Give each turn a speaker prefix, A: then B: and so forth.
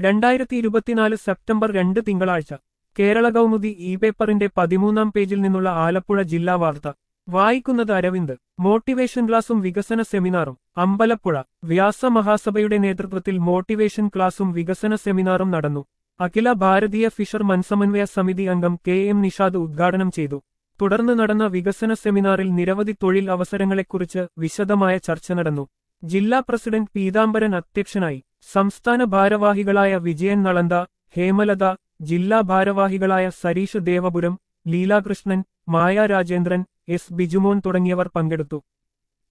A: രണ്ടായിരത്തി ഇരുപത്തിനാല് സെപ്റ്റംബർ രണ്ട് തിങ്കളാഴ്ച കേരള കൗമുദി ഇ പേപ്പറിന്റെ പതിമൂന്നാം പേജിൽ നിന്നുള്ള ആലപ്പുഴ ജില്ലാ വാർത്ത വായിക്കുന്നത് അരവിന്ദ് മോട്ടിവേഷൻ ക്ലാസും വികസന സെമിനാറും അമ്പലപ്പുഴ വ്യാസ മഹാസഭയുടെ നേതൃത്വത്തിൽ മോട്ടിവേഷൻ ക്ലാസും വികസന സെമിനാറും നടന്നു അഖില ഭാരതീയ ഫിഷർ മൻസമന്വയ സമിതി അംഗം കെ എം നിഷാദ് ഉദ്ഘാടനം ചെയ്തു തുടർന്ന് നടന്ന വികസന സെമിനാറിൽ നിരവധി തൊഴിൽ അവസരങ്ങളെക്കുറിച്ച് വിശദമായ ചർച്ച നടന്നു ജില്ലാ പ്രസിഡന്റ് പീതാംബരൻ അധ്യക്ഷനായി സംസ്ഥാന ഭാരവാഹികളായ വിജയൻ നളന്ത ഹേമലത ജില്ലാ ഭാരവാഹികളായ സരീഷ് ദേവപുരം ലീലാകൃഷ്ണൻ മായ രാജേന്ദ്രൻ എസ് ബിജുമോൻ തുടങ്ങിയവർ പങ്കെടുത്തു